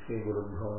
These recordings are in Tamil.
ஸ்ரீ குருப்போ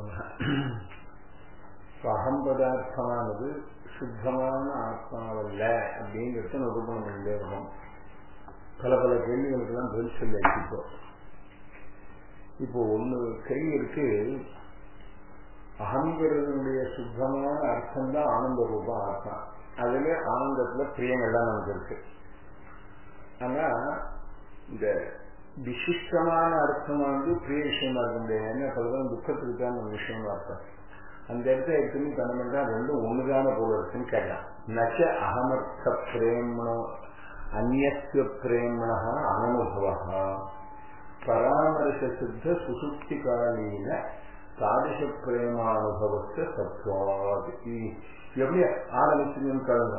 அகம் பதார்த்தமானது சுத்தமான ஆத்மாவல்ல அப்படிங்கிறது நிரூபணம் பண்ணிட்டே இருக்கும் பல பல கேள்விகளுக்கெல்லாம் பதில் சொல்லி அடிப்போம் இப்போ ஒண்ணு கேள்வி இருக்கு அகங்கிறதுடைய சுத்தமான அர்த்தம் தான் ஆனந்த ரூபம் ஆத்மா அதுல ஆனந்தத்துல பிரியங்கள்லாம் நமக்கு இருக்கு ஆனா இந்த விசிஷ்டமான அர்த்தமானது பிரிய விஷயமா இருக்க முடியாது என்ன சொல்றோம் துக்கத்துக்கு தான் ஒரு விஷயமா அர்த்தம் அந்த இடத்த எடுத்துன்னு பண்ணமெண்டா ரெண்டும் ஒண்ணுதான போல இருக்குன்னு கேட்கலாம் நச்ச அகமர்த்த பிரேமணோ அந்நிய பிரேமண அனனுபவ பராமரிச சித்த சுசுப்தி காலீன தாதிஷ பிரேமானுபவத்தை சத்வாது எப்படி ஆரம்பிச்சுன்னு கலங்க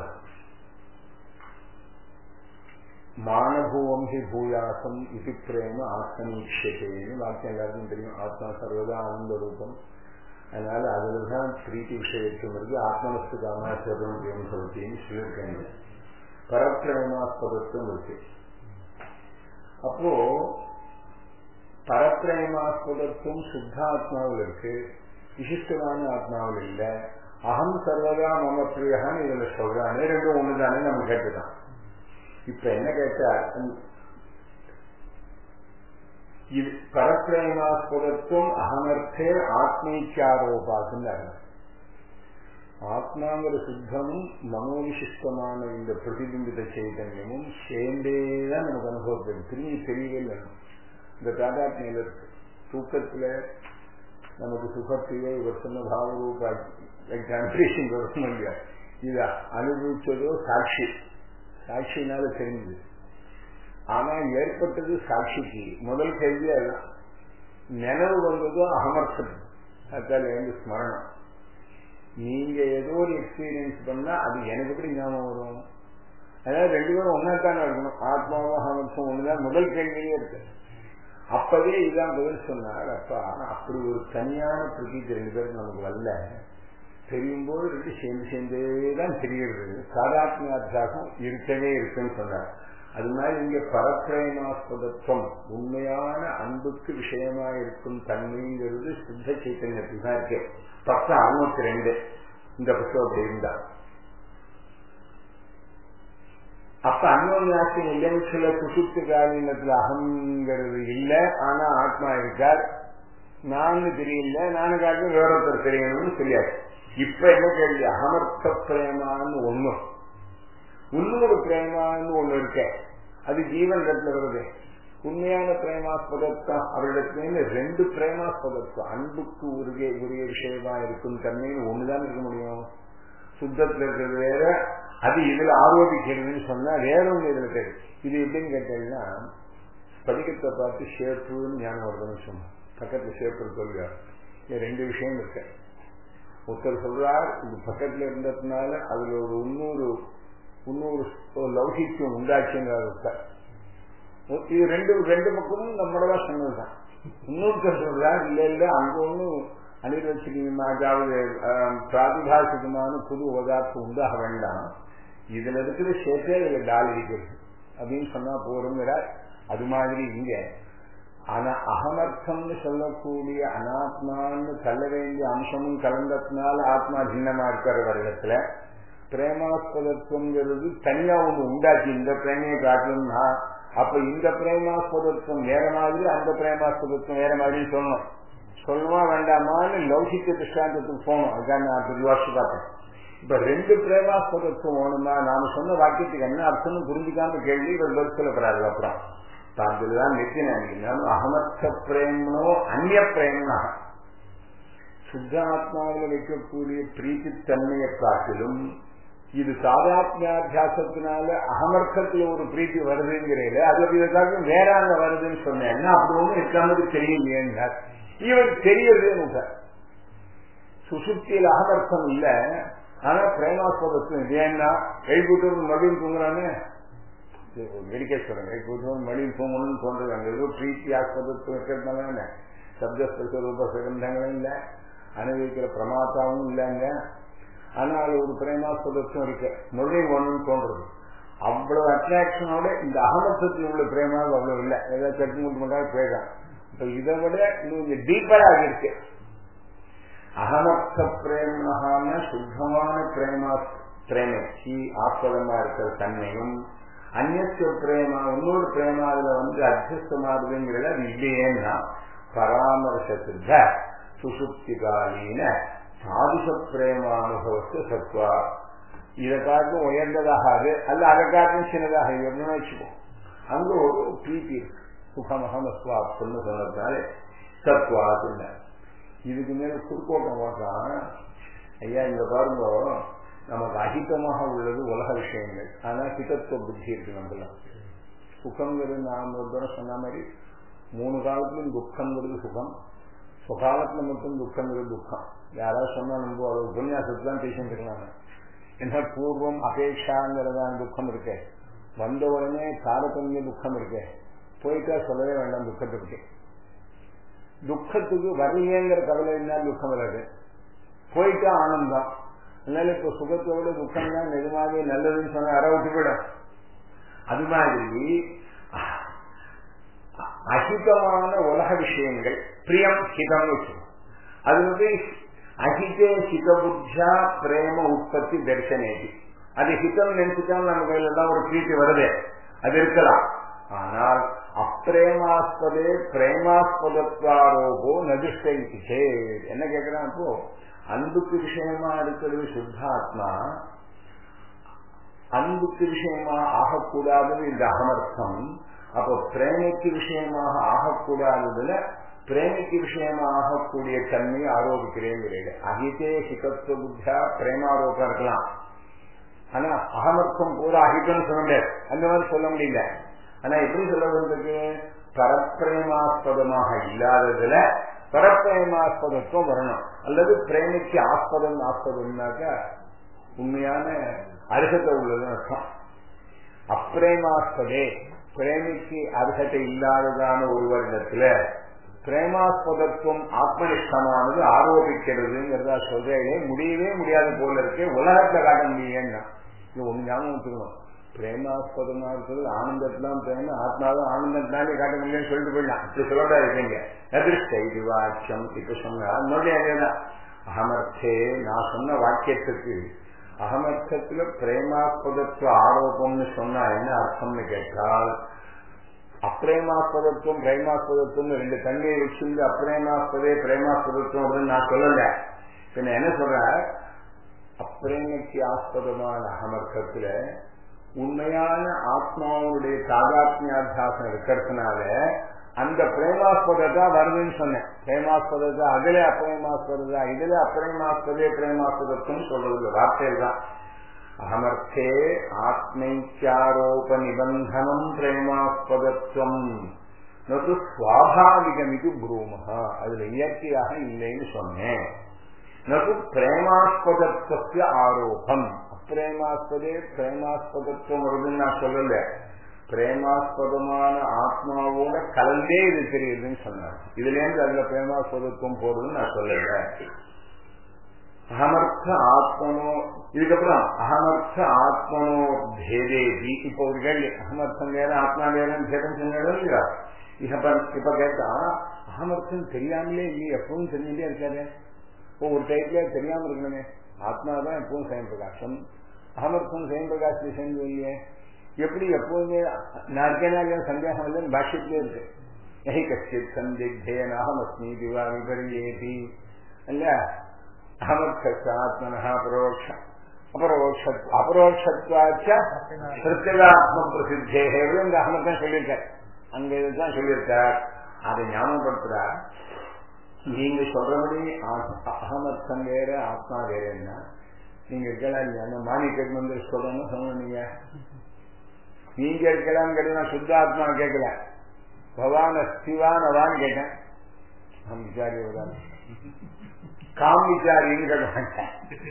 மானபூவம் ஹி பூயாசம் இது பிரேம ஆத்மனீட்சத்தைன்னு வாக்கியம் எல்லாருக்கும் தெரியும் ஆத்மா சர்வதா ஆனந்த ரூபம் அதனால அதுலதான் பிரீத்தி விஷயத்தும் இருக்கு ஆத்மனஸ்து காமாச்சரம் அப்படின்னு சொல்லின்னு சொல்லியிருக்காங்க பரப்பிரேமாஸ்பதத்தும் இருக்கு அப்போ பரப்பிரேமாஸ்பதத்துவம் சுத்தாத்மாவில் இருக்கு விசிஷ்டமான ஆத்மாவில் இல்ல அகம் சர்வதா மம பிரியான்னு இதுல சொல்றானே ரெண்டும் ஒண்ணுதானே நம்ம கேட்டுதான் இப்ப என்ன கேட்டா இது பரப்பிரேமாஸ்பதத்துவம் அகமர்த்தே ஆத்மீச்சாரோபாக்குன்னு ஆத்மாங்கிற சுத்தமும் மனோவிசிஷ்டமான இந்த பிரதிபிம்பித சைதன்யமும் சேர்ந்தேதான் நமக்கு அனுபவத்துக்கு திரும்பி தெரியவே இல்லை இந்த தாதாத்மியில இருக்கு தூக்கத்துல நமக்கு சுகத்தையோ இவர் சொன்ன பாவரூபா கன்ஃபியூஷன் வரும் இல்லையா இது அனுபவிச்சதோ சாட்சி சாட்சினால தெரிஞ்சது ஆனா ஏற்பட்டது சாட்சிக்கு முதல் கேள்வி அதுதான் நினைவு வந்ததோ அகமர்த்தம் அதால வந்து ஸ்மரணம் நீங்க ஏதோ ஒரு எக்ஸ்பீரியன்ஸ் பண்ணா அது எனக்கு எப்படி ஞாபகம் வரும் அதாவது ரெண்டு பேரும் ஒன்னாத்தானே இருக்கணும் ஆத்மாவும் அகமர்த்தம் ஒண்ணுதான் முதல் கேள்வியே இருக்கு அப்பவே இதான் பதில் சொன்னார் அப்பா அப்படி ஒரு தனியான பிரதீதி ரெண்டு பேருக்கு நமக்கு வரல தெரியும் போது ரெண்டு சேர்ந்து சேர்ந்தே தான் தெரிகிறது சாதாத்மியாத்தியாசம் இருக்கவே இருக்குன்னு சொன்னார் அது மாதிரி இங்க பரப்பிரேமாஸ்பதத்துவம் உண்மையான அன்புக்கு விஷயமா இருக்கும் தன்மைங்கிறது சுத்த சைத்தன்யத்துக்கு தான் இருக்கு பத்து அறுநூத்தி ரெண்டு இந்த புத்தகம் அப்படி இருந்தா அப்ப அன்னோன்யாசம் இல்லைன்னு சில சுசுப்தி காலீனத்துல அகங்கிறது இல்லை ஆனா ஆத்மா இருக்கார் நானு தெரியல நானு காட்டு வேறொருத்தர் தெரியணும்னு சொல்லியாச்சு இப்ப என்ன கேள்வி அகமர்த்த பிரேமான்னு ஒண்ணும் இன்னொரு பிரேமான்னு ஒண்ணு இருக்க அது ஜீவன் இடத்துல வருது உண்மையான பிரேமாஸ்பதத்தான் அவரிடத்துல ரெண்டு பிரேமாஸ்பதத்துவம் அன்புக்கு உரிய உரிய விஷயமா இருக்கும் தன்மைன்னு ஒண்ணுதான் இருக்க முடியும் சுத்தத்துல இருக்கிறது வேற அது இதுல ஆரோபிக்கிறதுன்னு சொன்னா வேற ஒண்ணு இதுல தெரியும் இது எப்படின்னு கேட்டீங்கன்னா படிக்கத்தை பார்த்து ஷேப்புன்னு ஞானம் வருதுன்னு சொன்னோம் பக்கத்துல ஷேப்பு சொல்லுவார் ரெண்டு விஷயம் இருக்கு ஒருத்தர் சொல்றார் இது பக்கத்துல இருந்ததுனால அதுல ஒரு இன்னொரு இன்னொரு லௌகிக்கம் உண்டாச்சுங்கிறார் ஒருத்தர் இது ரெண்டு ரெண்டு பக்கமும் நம்மளவா சொன்னதுதான் இன்னொருத்தர் சொல்றார் இல்ல இல்ல அங்க ஒண்ணும் அனிர்வச்சனீயமா அதாவது பிராதிபாசிகமான புது பதார்த்தம் உண்டாக வேண்டாம் இதுல இருக்கிற சேர்த்தே இதுல டால் இருக்கிறது அப்படின்னு சொன்னா போறோங்கிறார் அது மாதிரி இங்க ஆனா அகமர்த்தம்னு சொல்லக்கூடிய அனாத்மான்னு தள்ள வேண்டிய அம்சமும் கலந்ததுனால ஆத்மா சின்னமா இருக்கிற வருடத்துல பிரேமாஸ்பதத்துவங்கிறது தனியா ஒண்ணு உண்டாச்சு இந்த பிரேமையை காட்டணும்னா அப்ப இந்த பிரேமாஸ்பதத்துவம் வேற மாதிரி அந்த பிரேமாஸ்பதத்துவம் வேற மாதிரி சொல்லணும் சொல்லுவா வேண்டாமான்னு லௌகிக்க திருஷ்டாந்தத்துக்கு போகணும் அதுக்காக நான் அப்படி யோசிச்சு பார்த்தேன் இப்ப ரெண்டு பிரேமாஸ்பதத்துவம் வேணுமா நாம சொன்ன வாக்கியத்துக்கு என்ன அர்த்தம்னு புரிஞ்சுக்காம கேள்வி இவர் பதில் சொல்லப்படாது அப்புறம் தாண்டுதான் நித்தினான் அகமத்த பிரேமனோ அந்நிய பிரேமனா சுத்த ஆத்மாவில் வைக்கக்கூடிய பிரீத்தி தன்மையை காட்டிலும் இது சாதாத்மியாத்தியாசத்தினால அகமர்த்தத்துல ஒரு பிரீத்தி வருதுங்கிறீங்க அது இதற்காக வேறாங்க வருதுன்னு சொன்னேன் என்ன அப்படி ஒண்ணு இருக்காமது தெரியலையே இவருக்கு தெரியறதே சார் சுசுப்தியில் அகமர்த்தம் இல்ல ஆனா பிரேமாஸ்பதத்துவம் இது ஏன்னா எழுபூட்டு மறுபடியும் தூங்குறானே மெடிக்கேஸ்வரன் எழுபூட்டு மறுபடியும் தூங்கணும்னு தோன்றது அங்க ஏதோ பிரீத்தி ஆஸ்பதத்துவம் இருக்கிறதுனால என்ன சப்தஸ்பர்ச ரூப சுகந்தங்களும் இல்ல அனுபவிக்கிற பிரமாத்தாவும் இல்லைங்க ஆனா அது ஒரு பிரேமாஸ்பதத்துவம் இருக்கு மறுபடியும் ஒண்ணுன்னு தோன்றது அவ்வளவு அட்ராக்ஷனோட இந்த அகமத்தத்தில் உள்ள பிரேமா அவ்வளவு இல்லை ஏதாவது சட்டு முட்டு மட்டும் போயிடும் இப்ப இதை விட இன்னும் டீப்பரா இருக்கு அகமர்த்த பிரேமகான சுத்தமான பிரேமா பிரேமைக்கு ஆஸ்பதமா இருக்கிற தன்மையும் அந்நிய பிரேமா இன்னொரு பிரேமாவில வந்து அத்தியஸ்தமாகுதுங்கிறத அது இல்லையேன்னா பராமர்சத்துக்க சுசுப்திகாலீன சாதுஷ பிரேமானுபவத்து சத்வா இதை காட்டும் உயர்ந்ததாக அது அல்ல அதை காட்டும் சின்னதாக இது வச்சுக்கோ அங்க ஒரு பிரீத்தி இருக்கு சுகமகம் அஸ்வாப்னு சொன்னதுனால சத்வாதுன்னு இதுக்கு மேல சுருக்கோட்டம் போட்டான் ஐயா இங்க பாருங்க நமக்கு அகிதமாக உள்ளது உலக விஷயங்கள் ஆனா ஹிதத்துவ புத்தி இருக்கு நம்மள சுகங்கிறது நாம் ஒரு தடவை சொன்ன மாதிரி மூணு காலத்திலும் துக்கங்கிறது சுகம் சுகாலத்துல மட்டும் துக்கங்கிறது துக்கம் யாராவது சொன்னா நம்ம ஒரு உபன்யாசத்துக்கு தான் பேசிட்டு இருக்கலாம் என்ன பூர்வம் அபேட்சாங்கிறதான துக்கம் இருக்கு வந்த உடனே தாரதமிய துக்கம் இருக்கு போயிட்டா சொல்லவே வேண்டாம் துக்கத்துக்கு துக்கத்துக்கு வரலையேங்கிற கவலை என்ன துக்கம் வராது போயிட்டா ஆனந்தம் அதனால இப்ப சுகத்தோட துக்கம் தான் நிஜமாவே நல்லதுன்னு சொன்ன அற விட்டு விடும் அது மாதிரி அஹிதமான உலக விஷயங்கள் பிரியம் ஹிதம் அது வந்து அஹிதே ஹிதபுத்தியா பிரேம உற்பத்தி தரிசனேதி அது ஹிதம் நினைச்சுட்டாலும் நமக்கு எல்லாம் ஒரு பிரீத்தி வருது அது இருக்கலாம் ஆனால் அப்பிரேமாஸ்பதே பிரேமாஸ்பதத்வாரோகோ நதிஷ்டே என்ன கேட்கிறான் இப்போ அன்புக்கு விஷயமா இருக்கிறது சுத்தாத்மா அன்புக்கு விஷயமா ஆகக்கூடாதது இந்த அகமர்த்தம் அப்போ பிரேமைக்கு விஷயமாக ஆகக்கூடாததுல பிரேமைக்கு விஷயமா ஆகக்கூடிய தன்மையை ஆரோபிக்கிறேங்கிறது அகிதே ஹிதத்துவ புத்தியா பிரேமாரோகம் இருக்கலாம் ஆனா அகமர்த்தம் பூரா அகிதம்னு சொல்ல முடியாது அந்த மாதிரி சொல்ல முடியல ஆனா எப்படி சொல்ல வந்தது பரப்பிரேமாஸ்பதமாக இல்லாததுல பரப்பிரேமாஸ்பதத்துவம் வரணும் அல்லது பிரேமைக்கு ஆஸ்பதம் ஆஸ்பதம்னாக்க உண்மையான அருகத்தை உள்ளதுன்னு அர்த்தம் அப்பிரேமாஸ்பதே பிரேமிக்கு அருகத்தை இல்லாததான ஒரு வருடத்துல பிரேமாஸ்பதத்துவம் ஆத்மனிஷ்டமானது ஆரோபிக்கிறதுங்கிறதா சொல்றேன் முடியவே முடியாது போல இருக்கு உலகத்துல காட்ட முடியலன்னா இது ஒண்ணு ஞாபகம் வச்சுக்கணும் பிரேமாஸ்பதமா இருக்கிறது ஆனந்தத்தான் பிரேம ஆத்மாவும் ஆனந்தத்தினாலே காட்ட முடியும்னு சொல்லிட்டு போயிடலாம் இப்படி சொல்லக்கூடாது இருக்கீங்க எதிர்ஷ்ட இது வாக்கியம் இப்ப சொன்னா மறுபடியும் அதேதான் அகமர்த்தே நான் சொன்ன வாக்கியத்துக்கு அகமர்த்தத்துல பிரேமாஸ்பதத்துவ ஆரோபம்னு சொன்னா என்ன அர்த்தம்னு கேட்டால் அப்பிரேமாஸ்பதத்துவம் பிரேமாஸ்பதத்துவம் ரெண்டு தன்மையை வச்சிருந்து அப்பிரேமாஸ்பதே பிரேமாஸ்பதத்துவம் அப்படின்னு நான் சொல்லல பின்ன என்ன சொல்ற அப்பிரேமைக்கு ஆஸ்பதமான அகமர்த்தத்துல உண்மையான ஆத்மாவுடைய தாதாத்மியாத்தியாசம் இருக்கிறதுனால அந்த பிரேமாஸ்பதத்தா வருதுன்னு சொன்னேன் பிரேமாஸ்பதத்தா அதுல அப்பிரேமாஸ்பதா இதுல அப்பிரேமாஸ்பதே பிரேமாஸ்பதத்துவம் சொல்றது வார்த்தையில் தான் அகமர்த்தே ஆத்மைக்காரோப நிபந்தனம் பிரேமாஸ்பதத்துவம் நது சுவாபாவிகமிது புரூமஹா அதுல இயற்கையாக இல்லைன்னு சொன்னேன் நது பிரேமாஸ்பதத்துவ ஆரோபம் அப்பிரேமாஸ்பதே பிரேமாஸ்பதத்துவம் வருதுன்னு நான் சொல்லல பிரேமாஸ்பதமான ஆத்மாவோட கலந்தே இது தெரியுதுன்னு சொன்னார் இதுல இருந்து அதுல பிரேமாஸ்பதத்துவம் போறதுன்னு நான் சொல்லல அகமர்த்த ஆத்மனோ இதுக்கப்புறம் அகமர்த்த ஆத்மனோ பேதேதி இப்போ ஒரு கேள்வி அகமர்த்தம் வேற ஆத்மா வேறன்னு பேதம் சொன்னோம் இல்லையா இப்ப இப்ப கேட்டா அகமர்த்தம் தெரியாமலே இல்லையே எப்பவும் தெரிஞ்சுட்டே இருக்காரு இப்போ ஒரு டைப்ல தெரியாம இருக்கணுமே ஆத்மா தான் எப்பவும் சுயம் பிரகாசம் அகமர்த்தம் சுயம் பிரகாஷ் விஷயம் இல்லையே எப்படி எப்போதுமே நான் இருக்கேனா சந்தேகம் இல்லைன்னு பாஷ்யத்திலே இருக்கு நகை கஷ்டித் சந்திக்தேன் அகமஸ்மி திவா விபரியேதி இல்ல அகமர்த்தாத்மனா பரோட்ச அபரோட்ச அபரோட்சத்வாச்ச பிரத்யேகாத்ம பிரசித்தே இந்த அகமர்த்தம் சொல்லியிருக்கார் அங்க இதுதான் சொல்லியிருக்கார் அதை ஞாபகப்படுத்துறார் நீங்க சொல்றபடி அகமர்த்தம் வேற ஆத்மா வேறன்னா நீங்க இருக்கலாம் இல்லையா மாணிக்க வந்து சொல்லணும்னு சொன்னீங்க நீங்க இருக்கலாம் கேட்டு நான் சுத்த ஆத்மா கேட்கல பவான் அஸ்திவான் அவான்னு கேட்டேன் हम विचारी होगा காம் விசாரின்னு கேட்க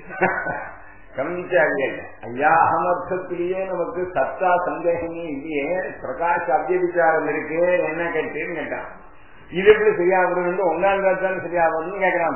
கம் விசாரி ஐயா அகமர்த்தத்திலேயே நமக்கு சத்தா சந்தேகமே இல்லையே பிரகாஷ் அபிய விசாரம் இருக்கு என்ன கேட்டேன்னு கேட்டான் இது எப்படி சரியா வருது ஒன்னாம் தானே சரியா வருதுன்னு கேட்கிறான்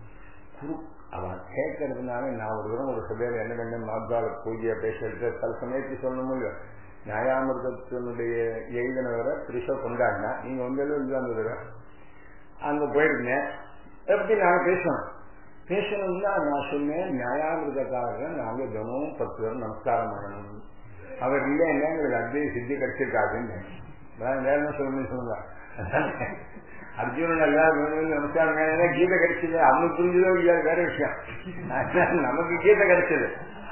அவன் கேட்கறதுனால நான் ஒரு தூரம் ஒரு சபையில என்ன பண்ண மாத்வால பூஜையை பேசுறது சில சமயத்துக்கு சொல்லணும் இல்லையோ நியாயாமிர்தத்தினுடைய எழுதினவரை திருஷ கொண்டாடினா நீங்க வந்து அந்த அங்க போயிருந்தேன் எப்படி நாங்க பேசணும் பேசணும்னா நான் சொன்னேன் நியாயாமிரதக்காரர்கள் நாங்க தினமும் பத்து பேர் நமஸ்காரம் பண்ணணும் அவர் இல்லைன்னா எங்களுக்கு அத்வை சித்தி கிடைச்சிருக்காதுன்னு வேற என்ன சொல்லணும்னு சொல்லுங்க அர்ஜுனன் எல்லாரும் நமஸ்காரம் கீதை கிடைச்சது அவனுக்கு புரிஞ்சதோ இல்லையா வேற விஷயம் நமக்கு கீதை கிடைச்சது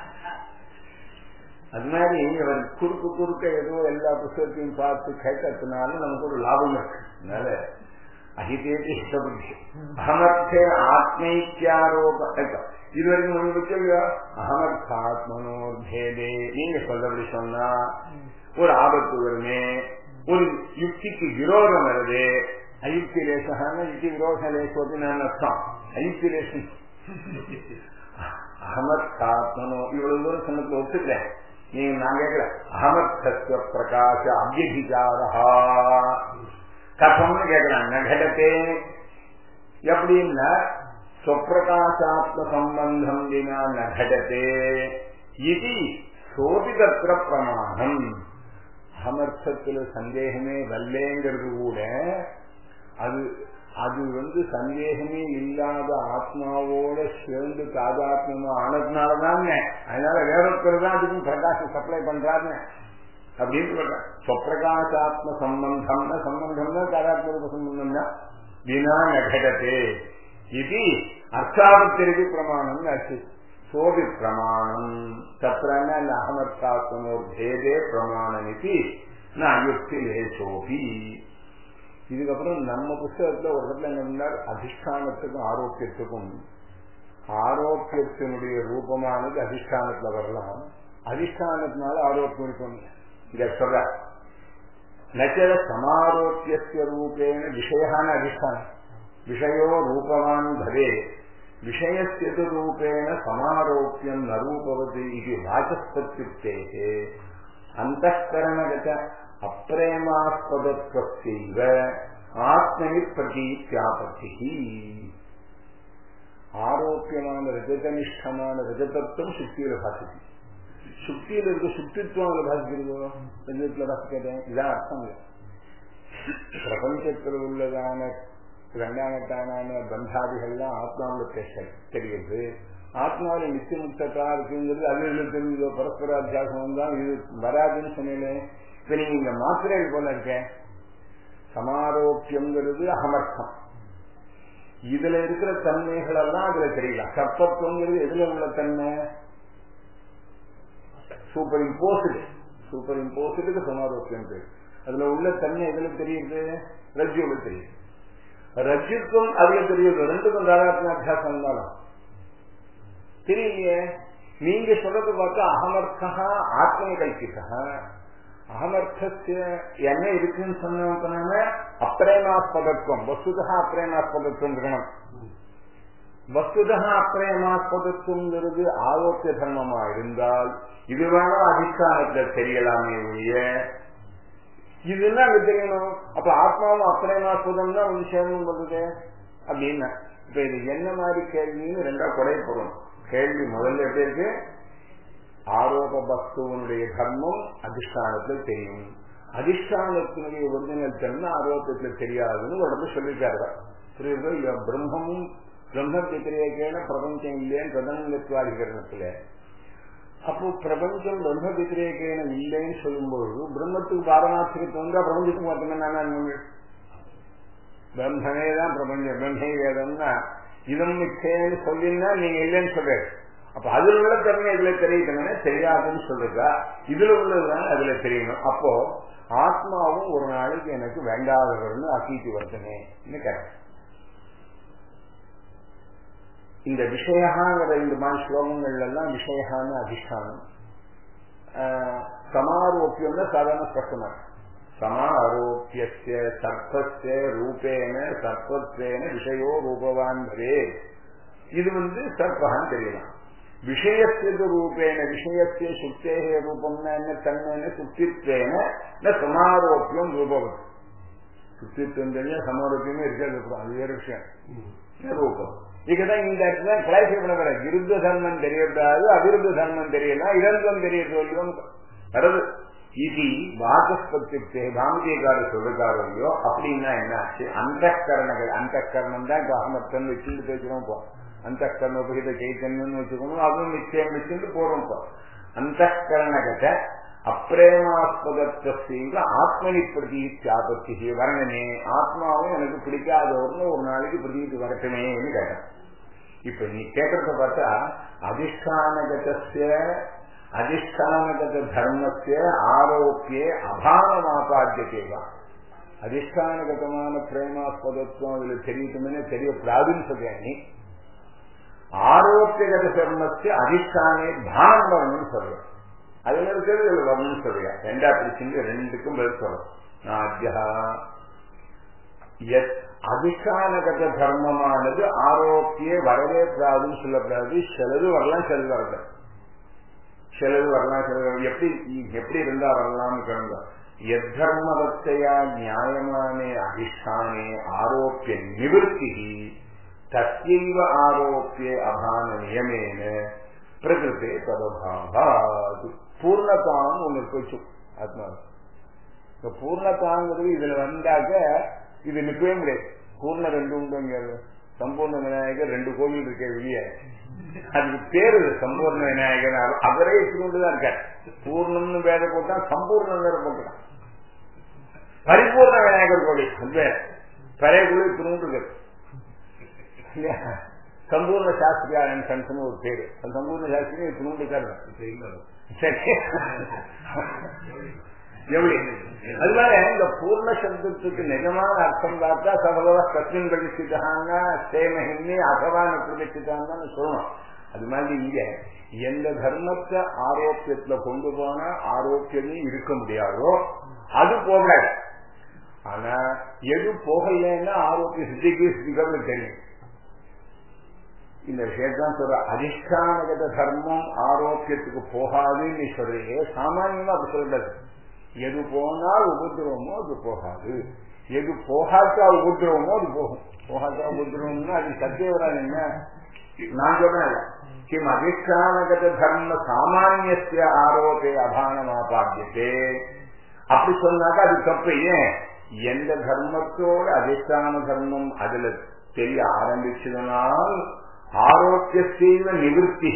அது மாதிரி அவர் குறுக்கு குறுக்க ஏதோ எல்லா புத்தகத்தையும் பார்த்து கேட்டதுனால நமக்கு ஒரு லாபம் இருக்கு அதனால அஹிதேதி புத்தி அகமர்த்தே ஆத்மைக்கியாரோப இது வரைக்கும் உங்களுக்கு இல்லையா அகமர்த்தாத்மனோர்பேதே நீங்க சொல்லபடி சொன்னா ஒரு ஆபத்து வருமே ஒரு யுக்திக்கு விரோதம் வருது அயுக்தி லேசான யுக்தி விரோத லேசோது நான் அர்த்தம் அயுக்தி லேசம் அகமர்த்தாத்மனோ இவ்வளவு தூரம் சொன்னதுல ஒத்துக்கிறேன் நீங்க நான் கேட்கிறேன் அகமர்த்தத்துவ பிரகாச அபியதிகாரா கதம்னு கேட்கிறாங்க கடத்தே எப்படின்னா ஸ்வப்பிரகாசாத்ம சம்பந்தம் வினா நகடத்தே இது சோபி தத்திர பிரமாணம் அமர்த்தத்துல சந்தேகமே வரலேங்கிறது கூட அது அது வந்து சந்தேகமே இல்லாத ஆத்மாவோட சேர்ந்து தாதாத்மியமா ஆனதுனாலதான் அதனால வேறொருத்தர் தான் அதுக்கும் பிரகாசம் சப்ளை பண்றாருன்னு அப்படின்னு சொல்றேன் ஸ்வப்பிரகாசாத்ம சம்பந்தம்னா சம்பந்தம்னா தாதாத்மிக சம்பந்தம்னா வினா நகடத்தே இது அர்த்தாபத்திரிக்கு பிரமாணம் ஆச்சு சோபி பிரமாணம் தத்திரன அகமர்த்தாத்மனோ பேதே பிரமாணம் இது அயுக்திலே சோபி இதுக்கப்புறம் நம்ம புத்தகத்துல ஒரு இடத்துல என்ன பண்ணார் அதிஷ்டானத்துக்கும் ஆரோக்கியத்துக்கும் ஆரோக்கியத்தினுடைய ரூபமானது அதிஷ்டானத்துல வரலாம் அதிஷ்டானத்தினால ஆரோக்கியம் இருக்கும் இங்க சொல்ற நச்சர சமாரோக்கிய ரூபேன விஷயான அதிஷ்டானம் விஷயோ ரூபவான் பவே விஷயஸ்யது ரூபேண சமாரோக்கியம் ந ரூபவதி இது வாசஸ்பத்யுக்தே அந்தகரணகத அப்பிரேமாஸ்பதத்வசைவ ஆத்மனி பிரதீத்யாபத்தி ஆரோக்கியமான ரஜதனிஷ்டமான ரஜதத்துவம் சுக்தியில பாசிக்கு சுக்தியில இருக்க சுக்தித்துவம் அதுல பாசிக்கிறதோ ரஜத்துல பாசிக்கிறேன் இதான் அர்த்தம் பிரபஞ்சத்தில் உள்ளதான ரெண்டாமத்தான பந்தாதிகள்லாம் ஆத்மாவில் பேச தெரியுது ஆத்மாவில் நித்தியமுக்தா இருக்குங்கிறது அது தெரிஞ்சதோ பரஸ்பர அத்தியாசம் தான் இது வராதுன்னு சொன்னேன் இப்ப நீங்க இங்க மாத்திரைகள் போல இருக்க சமாரோக்கியங்கிறது அகமர்த்தம் இதுல இருக்கிற தன்மைகள் எல்லாம் அதுல தெரியல சர்ப்பத்துவங்கிறது எதுல உள்ள தன்மை சூப்பர் இம்போசிட் சூப்பர் இம்போசிட்டுக்கு சமாரோக்கியம் பேர் அதுல உள்ள தன்மை எதுல தெரியுது ரஜ்ஜுல தெரியுது ரஜித்தும் அதுல தெரியுது ரெண்டுக்கும் தாராத்ம அத்தியாசம் இருந்தாலும் தெரியலையே நீங்க சொல்றது பார்த்தா அகமர்த்தா ஆத்ம கல்பித்தா அகமர்த்தத்திய என்ன இருக்குன்னு சொன்ன அப்பிரேமாஸ்பதத்துவம் வசுதா அப்பிரேமாஸ்பதத்துவம் இருக்கணும் வசுதா அப்பிரேமாஸ்பதத்துவங்கிறது ஆரோக்கிய தர்மமா இருந்தால் இது வேணா அதிஷ்டானத்துல தெரியலாமே ஒழிய இதுன்னா அங்க தெரியணும் அப்ப ஆத்மாவும் அப்பிரேமாஸ்பதம் தான் ஒரு விஷயம் வருது அப்படின்னா இப்ப இது என்ன மாதிரி கேள்வின்னு ரெண்டா குறைய போறோம் கேள்வி முதல்ல எப்படி இருக்கு ஆரோப பக்துவனுடைய தர்மம் அதிஷ்டானத்துல தெரியும் அதிஷ்டானத்தினுடைய ஒரிஜினல் தன்மை ஆரோக்கியத்துல தெரியாதுன்னு உடம்பு சொல்லிருக்காரு புரியுதோ இல்ல பிரம்மமும் பிரம்ம வித்திரேகேன பிரபஞ்சம் இல்லைன்னு பிரதனத்துவாதிகரணத்துல அப்போ பிரபஞ்சம் பிரம்ம வித்திரேகேன இல்லைன்னு சொல்லும்போது பிரம்மத்துக்கு பாரமாத்திரிக்கு வந்தா பிரபஞ்சத்துக்கு மட்டுமே நான் பிரம்மனே தான் பிரபஞ்சம் பிரம்மே வேதம்னா இதம் மிச்சேன்னு சொல்லினா நீங்க இல்லைன்னு சொல்றாரு அப்ப அதுல உள்ள தன்மை இதுல தெரியுதுங்கன்னா தெரியாதுன்னு சொல்றதா இதுல உள்ளதுதான் அதுல தெரியணும் அப்போ ஆத்மாவும் ஒரு நாளைக்கு எனக்கு வேண்டாதவர்னு அசீத்தி வருத்தனே கரெக்ட் இந்த விஷயகாங்கிற இந்த மாதிரி ஸ்லோகங்கள்ல எல்லாம் விஷயகான அதிஷ்டானம் சமாரோக்கியம்னா சாதாரண ஸ்பஷ்டமா சமாரோக்கிய சர்ப்பஸ்ய ரூபேன சர்ப்பத்வேன விஷயோ ரூபவான் பவே இது வந்து சர்ப்பகான்னு தெரியலாம் விஷயத்திற்கு ரூபேன விஷயத்திய சுத்தேக ரூபம்னா என்ன தன்மைன்னு சுத்தித்வேன சமாரோக்கியம் ரூபவதி சுத்தித்வம் தெரிஞ்ச சமாரோக்கியமே இருக்காது அது வேற விஷயம் ரூபம் இதுதான் இந்த இடத்துல கிளாசிஃபை பண்ண விருத்த தர்மம் தெரியக்கூடாது அவிருத்த தர்மம் தெரியலாம் இரண்டும் தெரிய சொல்லும் வருது இது வாசஸ்பத்தியுக்தே பாமதியக்கார சொல்லுக்காரோ இல்லையோ அப்படின்னா என்ன ஆச்சு அந்த கரணங்கள் அந்த கரணம் தான் இப்ப அகமத்தன் வச்சுட்டு பேசுறோம் இப்போ அந்த கர்ணோபகித சைத்தன்யம் வச்சுக்கணும் அதுவும் நிச்சயம் வச்சுட்டு போறோம் இப்போ அந்த கரணகத அப்பிரேமாஸ்பதத்தைங்க ஆத்மனி பிரதீத்யாபத்தி வரணனே ஆத்மாவும் எனக்கு பிடிக்காதவர்னு ஒரு நாளைக்கு பிரதீத்து வரட்டுமேன்னு கேட்டேன் இப்ப நீ கேட்கறத பார்த்தா அதிஷ்டானகத்திய அதிஷ்டானகத தர்மத்திய ஆரோக்கிய அபானமாபாத்தியதேவா அதிஷ்டானகதமான பிரேமாஸ்பதத்துவம் இதுல தெரியுதுமே தெரிய பிராதுன்னு சொல்றேன் ஆரோக்கியகத தர்மத்திய அதிஷ்டானே பானம் வரணும்னு சொல்றேன் அதுல இருக்கிறது இதுல வரணும்னு சொல்றியா ரெண்டா பிடிச்சிங்க ரெண்டுக்கும் பதில் சொல்றோம் நாத்யா அதிஷ்டானகத தர்மமானது ஆரோக்கிய வரவே கூடாதுன்னு சொல்லக்கூடாது சிலது வரலாம் சிலது வரல சிலது வரலாம் சிலது எப்படி எப்படி இருந்தா வரலாம்னு கிளம்ப எத்தர்மவத்தையா நியாயமானே அதிஷ்டானே ஆரோக்கிய நிவர்த்தி தத்தைவ ஆரோக்கிய அபான நியமேன பிரகிருத்தே ததபாவாது பூர்ணதான்னு ஒண்ணு போச்சு ஆத்மா இந்த பூர்ணதாங்கிறது இதுல வந்தாக்க இது நிற்கவே முடியாது பூர்ண ரெண்டு உண்டுங்கிறது சம்பூர்ண விநாயகர் ரெண்டு கோவில் இருக்க வெளியே அதுக்கு பேரு சம்பூர்ண விநாயகர் அவரே இப்படிதான் இருக்கார் பூர்ணம்னு பேர போட்டா சம்பூர்ணம் வேற போட்டுட்டான் பரிபூர்ண விநாயகர் கோவில் அந்த பழைய கோவில் இப்படி இருக்கு சம்பூர்ண சாஸ்திரியாரன் சன்ஸ்னு ஒரு பேரு சம்பூர்ண சாஸ்திரி இப்படி சரி எப்படி அதுமாதிரி இந்த பூர்ண சப்தத்துக்கு நிஜமான அர்த்தம் பார்த்தா சபலவ கஸ்மின் பிரதிஷ்டிதான்னா சேமஹின்னி அகவான பிரதிஷ்டிதான்னு சொல்லணும் அது மாதிரி இங்க எந்த தர்மத்தை ஆரோக்கியத்துல கொண்டு போனா ஆரோக்கியமே இருக்க முடியாதோ அது போகாது ஆனா எது போகலன்னா ஆரோக்கிய சித்திக்கு சித்திக்கிறது தெரியும் இந்த விஷயத்தான் சொல்ற அதிஷ்டானகத தர்மம் ஆரோக்கியத்துக்கு போகாதுன்னு சொல்றீங்க சாமான்யமா அப்படி சொல்றது எது போனால் உபதிரவமோ அது போகாது எது போகாட்டா உபதிரவமோ அது போகும் போகாட்டா உபதிரவம்னா அது சத்தியவரான் என்ன நான் சொல்றேன் கிம் அதிஷ்டானகத தர்ம சாமானிய ஆரோக்கிய அபானமாபாத்தியதே அப்படி சொன்னாக்கா அது தப்பு ஏன் எந்த தர்மத்தோட அதிஷ்டான தர்மம் அதுல தெரிய ஆரம்பிச்சதுனால் ஆரோக்கியத்தீவ நிவர்த்தி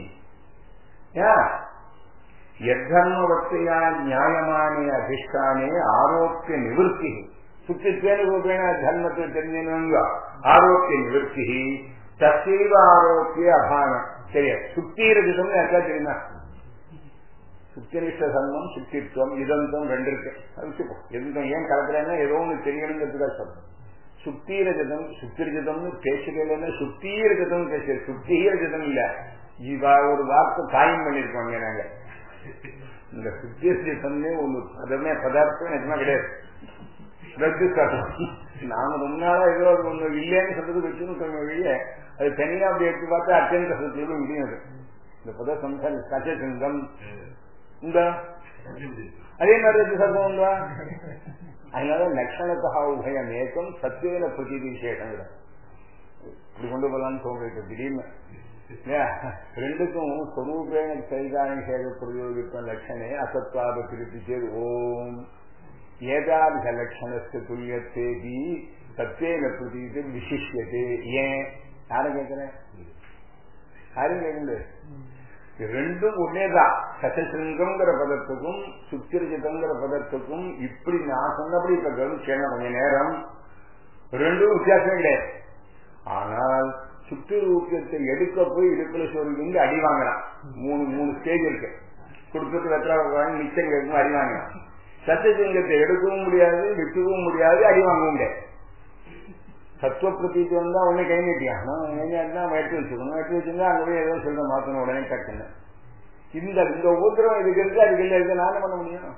యద్ధర్మవత్తయా న్యాయమానే అధిష్టానే ఆరోగ్య నివృత్తి సుఖిత్వేన రూపేణ ధర్మతో తెలియనుగా ఆరోగ్య నివృత్తి తస్యైవ ఆరోగ్య అభాన சரிய சுக்திரஜிதம் யாருக்கா தெரியுமா சுக்திரிஷ்ட தர்மம் சுக்தித்வம் இதந்தம் ரெண்டு இருக்கு அது வச்சுப்போம் எந்தம் ஏன் கலக்குறேன்னா ஏதோ ஒன்று தெரியணுங்கிறதுக்காக சொல்றேன் சுக்திரஜிதம் சுக்திரஜிதம்னு பேசுகிறேன்னு சுக்திரஜிதம் பேசுற சுக்திரஜிதம் இல்ல இவ ஒரு வார்த்தை காயம் பண்ணிருக்கோங்க நாங்க இந்த சுத்தியசித்தம்னே ஒண்ணு பதமே பதார்த்தம் நிஜமா கிடையாது ரத்து சாப்பிடும் நாம ரொம்ப நாளா ஏதோ ஒண்ணு இல்லைன்னு சொல்றது வச்சுன்னு வெளியே அது தனியா அப்படி எடுத்து பார்த்தா அத்தியந்த சத்தியம் முடியும் அது இந்த பத சம்சாரி கச்சசங்கம் உண்டா அதே மாதிரி ரத்து சர்வம் உண்டா அதனால லட்சணத்தா உபயம் ஏக்கம் சத்தியன பிரதீதி விசேஷம் இப்படி கொண்டு போகலான்னு தோன்றிருக்கு திடீர்னு ரெண்டுக்கும் ಸ್ವರೂಪೇಣ ಚೈತಾನ್ಯ ಸೇವೆ ಪ್ರಯೋಗಿತ ಲಕ್ಷಣೆ ಅಸತ್ವಾದ ತಿರುಪಿಸೇದು ಓಂ ಏತಾದೃಶ ಲಕ್ಷಣಸ್ಯ ತುಲ್ಯತ್ತೇಗಿ ಸತ್ಯೇನ ಪ್ರತೀತಿ ವಿಶಿಷ್ಯತೆ ஏன் யாரும் கேட்கிறேன் யாரும் கேட்கல ரெண்டும் ஒன்னேதான் சசசிருங்கம்ங்கிற பதத்துக்கும் சுத்திரஜிதங்கிற பதத்துக்கும் இப்படி நான் சொன்னபடி இப்ப கவனிச்சேன் கொஞ்ச நேரம் ரெண்டும் வித்தியாசம் கிடையாது ஆனால் சுற்றுரூக்கியத்தை எடுக்க போய் இடுப்புல சொல்லி அடி வாங்கலாம் மூணு மூணு ஸ்டேஜ் இருக்கு கொடுத்துட்டு வெத்தலை வாங்கி மிச்சம் கேட்கும் அடி வாங்கலாம் சத்தியசிங்கத்தை எடுக்கவும் முடியாது விற்கவும் முடியாது அடி வாங்கவும் முடியாது சத்துவ பிரதீதி வந்தா உடனே கை நீட்டியான் என்ன வெட்டி வச்சுக்கணும் வெட்டி வச்சிருந்தா அங்க போய் ஏதோ சொல்ல மாத்தணும் உடனே டக்குன்னு இந்த இந்த உபதிரவம் இதுக்கு இருக்கு அதுக்கு இல்லை இருக்கு நானும் பண்ண முடியும்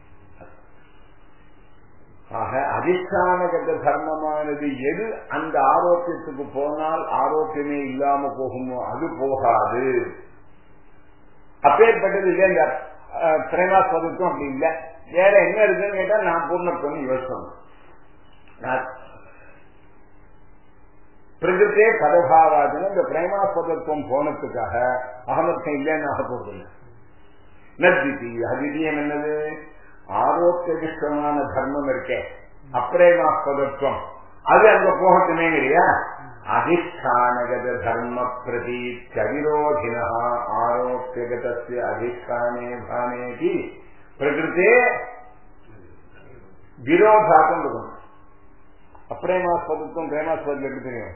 ஆக அதிஷ்டானகத தர்மமானது எது அந்த ஆரோக்கியத்துக்கு போனால் ஆரோக்கியமே இல்லாம போகுமோ அது போகாது அப்பேற்பட்டது இல்லை இந்த பிரேமாஸ்வதத்தும் அப்படி இல்லை வேற என்ன இருக்குன்னு கேட்டா நான் பூர்ணத்துவம் யோசனம் பிரகிருத்தே பதபாவாதுன்னு இந்த பிரேமாஸ்வதத்துவம் போனதுக்காக அகமத்தம் இல்லைன்னு ஆக போறதில்லை நத்விதி அதிதீயம் என்னது ஆரோக்கியமான தர்மம் இருக்கே அப்பிரேமாஸ்பதத்துவம் அது அங்க போகட்டுமே இல்லையா அதிஷ்டானகத தர்ம பிரதி கவிரோதின ஆரோப்பியகதஸ்ய அதிஷ்டானே பானேதி பிரகிருத்தே விரோதாக்கம் இருக்கும் அப்பிரேமாஸ்பதத்துவம் பிரேமாஸ்பதம் எப்படி தெரியும்